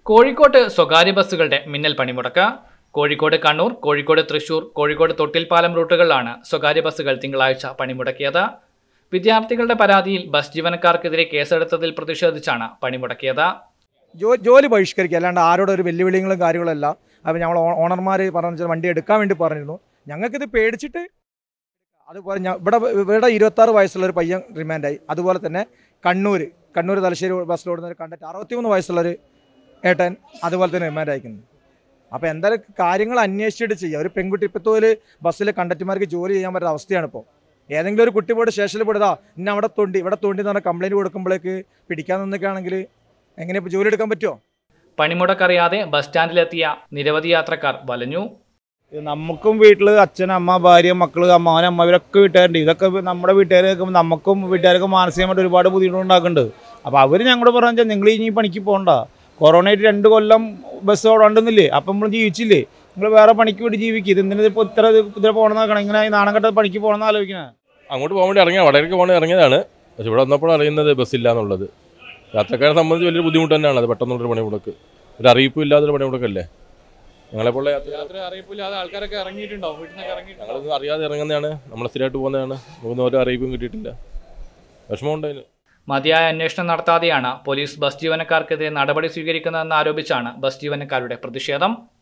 കോഴിക്കോട്ട് സ്വകാര്യ ബസ്സുകളുടെ മിന്നൽ പണിമുടക്ക് കോഴിക്കോട് കണ്ണൂർ കോഴിക്കോട് തൃശൂർ കോഴിക്കോട് തൊട്ടിൽപ്പാലം റൂട്ടുകളിലാണ് സ്വകാര്യ ബസ്സുകൾ തിങ്കളാഴ്ച പണിമുടക്കിയത് വിദ്യാർത്ഥികളുടെ പരാതിയിൽ ബസ് ജീവനക്കാർക്കെതിരെ കേസെടുത്തതിൽ പ്രതിഷേധിച്ചാണ് പണിമുടക്കിയത് ജോ ജോലി ബഹിഷ്കരിക്കുക അല്ലാണ്ട് ആരോടും ഒരു വെല്ലുവിളികളും കാര്യങ്ങളല്ല അപ്പോൾ ഞങ്ങൾ ഓണർമാർ പറഞ്ഞ വണ്ടി എടുക്കാൻ വേണ്ടി പറഞ്ഞിരുന്നു ഞങ്ങൾക്കിത് പേടിച്ചിട്ട് അതുപോലെ ഞാൻ ഇവിടെ ഇവിടെ ഇരുപത്താറ് വയസ്സുള്ള ഒരു പയ്യൻ റിമാൻഡായി അതുപോലെ തന്നെ കണ്ണൂർ കണ്ണൂർ തലശ്ശേരി ബസ്സിലോടുന്ന ഒരു കണ്ടക്ട് അറുപത്തിമൂന്ന് വയസ്സുള്ളൊരു ഏട്ടൻ അതുപോലെ തന്നെ റിമാൻഡ് അയക്കുന്നു അപ്പോൾ എന്തായാലും കാര്യങ്ങൾ അന്വേഷിച്ചിട്ട് ചെയ്യുക ഒരു പെൺകുട്ടി ഇപ്പോഴത്തെ ഒരു ബസ്സിൽ കണ്ടക്ടർമാർക്ക് ജോലി ചെയ്യാൻ പറ്റുന്ന അവസ്ഥയാണ് ഇപ്പോൾ ഏതെങ്കിലും ഒരു കുട്ടി പോയിട്ട് സ്റ്റേഷനിൽ പോയിട്ടാ ഇന്ന അവിടെ തൊണ്ടി ഇവിടെ തൊണ്ടി എന്ന് പറഞ്ഞാൽ കംപ്ലയിൻറ്റ് കൊടുക്കുമ്പോഴേക്ക് പിടിക്കാൻ നിന്നൊക്കെയാണെങ്കിൽ എങ്ങനെ ഇപ്പോൾ ജോലി എടുക്കാൻ പറ്റുമോ പണിമുടക്കറിയാതെ ബസ് സ്റ്റാൻഡിലെത്തിയ നിരവധി യാത്രക്കാർ വലഞ്ഞു ഇത് നമുക്കും വീട്ടിൽ അച്ഛൻ അമ്മ ഭാര്യ മക്കൾ അമ്മാവൻ അമ്മ ഇവരൊക്കെ വീട്ടുകാരുണ്ട് ഇതൊക്കെ നമ്മുടെ വീട്ടുകാർ കേൾക്കുമ്പോൾ നമുക്കും വീട്ടുകാർക്ക് മാനസികമായിട്ട് ഒരുപാട് ബുദ്ധിമുട്ടുണ്ടാക്കുന്നുണ്ട് അപ്പോൾ അവർ ഞങ്ങളോട് പറഞ്ഞാൽ നിങ്ങൾ ഇനി ഈ പണിക്ക് പോകണ്ട കൊറോണയായിട്ട് രണ്ട് കൊല്ലം ബസ് ഓടാണ്ടെന്നില്ലേ അപ്പം നമ്മൾ ജീവിച്ചില്ലേ നിങ്ങൾ വേറെ പണിക്ക് വേണ്ടി ജീവിക്കും ഇതെന്തിനാ ഇപ്പോൾ ഇത്ര ഇതിൽ പോകണമെന്നാക്കണം ഇങ്ങനെ ഈ നാണം കെട്ട പണിക്ക് പോകണമെന്ന് ആലോചിക്കണേ അങ്ങോട്ട് പോകാൻ വേണ്ടി ഇറങ്ങിയ വടകരയ്ക്ക് പോകാൻ ഇറങ്ങിയതാണ് പക്ഷെ ഇവിടെ വന്നപ്പോൾ അറിയുന്നത് ബസ്സില്ല എന്നുള്ളത് യാത്രക്കാരെ സംബന്ധിച്ച് വലിയൊരു ബുദ്ധിമുട്ട് തന്നെയാണ് അത് പെട്ടെന്നുള്ളൊരു പണിമുടക്ക് ഒരു അറിയിപ്പും ഇല്ലാത്തൊരു പണിമുടക്കല്ലേ ഞങ്ങളെപ്പോലുള്ള യാത്ര യാത്ര അറിയിപ്പില്ലാതെ ആൾക്കാരൊക്കെ ഇറങ്ങിയിട്ടുണ്ടാവും വീട്ടിൽ നിന്നൊക്കെ ഇറങ്ങിയിട്ടുണ്ടാവും ഞങ്ങളൊന്നും അറിയാതെ ഇറങ്ങുന്നതാണ് നമ്മൾ സ്ഥിരമായിട്ട് പോകുന്നതാണ് നമുക്കൊന്നും ഒരു അറിയിപ്പും കിട്ടിയിട്ടില്ല വിഷമമുണ്ട് അതിന് മതിയായ അന്വേഷണം നടത്താതെയാണ് പോലീസ് ബസ് ജീവനക്കാർക്കെതിരെ നടപടി സ്വീകരിക്കുന്നതെന്ന് ആരോപിച്ചാണ് ബസ് ജീവനക്കാരുടെ പ്രതിഷേധം